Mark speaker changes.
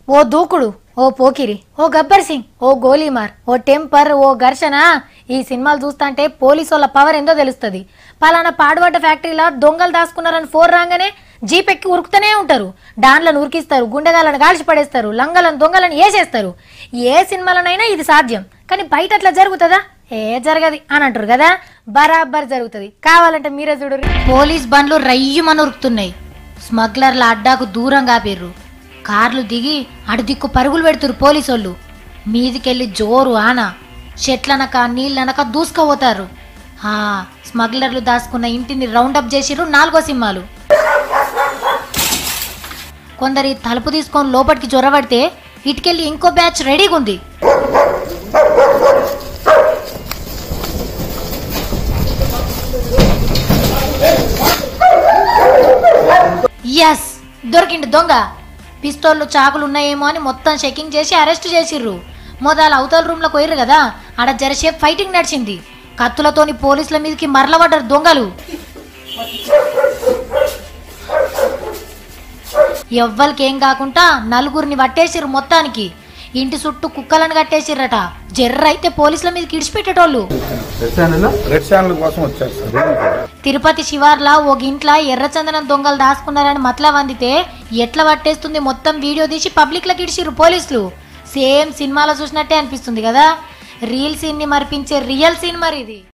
Speaker 1: ఓ దూకుడు ఓ పోకిరి ఓ గబ్బర్ సింగ్ ఓ గోలీమార్ ఓ టెంపర్ ఓ ఘర్షణ ఈ సినిమాలు చూస్తాంటే పోలీసు వాళ్ళ పవర్ ఏందో తెలుస్తుంది పలానా పాడుబడ్డ ఫ్యాక్టరీలో దొంగలు దాచుకున్నారని ఫోర్ రాగానే జీప్ ఎక్కి ఉరుకుతూనే ఉంటారు డాన్లను ఉరికిస్తారు గుండెగాలను కాల్చి పడేస్తారు లంగలను దొంగలను వేసేస్తారు ఏ సినిమాలనైనా ఇది సాధ్యం కానీ బయట అట్లా జరుగుతుందా ఏ జరగది అని అంటారు కదా బరాబర్ జరుగుతుంది కావాలంటే మీరే చూడు పోలీస్ బండ్లు రయ్యమని ఉరుకుతున్నాయి స్మగ్లర్ల అడ్డాకు దూరం కాపేర్రు కార్లు దిగి అటు దిక్కు పరుగులు పెడుతురు పోలీసోళ్ళు మీదికెళ్ళి జోరు ఆన చెట్లనక నీళ్ళనక దూసుకుపోతారు ఆ, స్మగ్లర్లు దాచుకున్న ఇంటిని రౌండప్ చేసిర్రు నాలుగో సింహాలు కొందరి తలుపు తీసుకొని లోపలికి జొరబడితే ఇటుకెళ్ళి ఇంకో బ్యాచ్ రెడీగా ఉంది ఎస్ దొరికిండు దొంగ పిస్తోళ్ళు చాకులు ఉన్నాయేమో అని మొత్తం చెకింగ్ చేసి అరెస్ట్ చేసిర్రు మొదలు అవతల రూమ్లోకి పోయిర్రు కదా ఆడ జరసేపు ఫైటింగ్ నడిచింది కత్తులతోని పోలీసుల మీదకి మరలబడ్డారు దొంగలు ఎవ్వరికి ఏం కాకుండా నలుగురిని పట్టేసిర్రు మొత్తానికి ఇంటి చుట్టూ కుక్కలను కట్టేసిర్రట జర్ర అయితే పోలీసుల మీదకి ఇడిచిపెట్టేటోళ్ళు
Speaker 2: రెడ్ ఛానల్ కోసం వచ్చారు సార్
Speaker 1: తిరుపతి శివార్లా ఒక ఇంట్లో ఎర్రచందనం దొంగలు దాచుకున్నారని మతలా వందితే ఎట్లా పట్టేస్తుంది మొత్తం వీడియో తీసి పబ్లిక్ లకి ఇడిచిర్రు పోలీసులు సేమ్ సినిమాలో చూసినట్టే అనిపిస్తుంది కదా రీల్ సీన్ ని మరిపించే రియల్ సీన్ మరి ఇది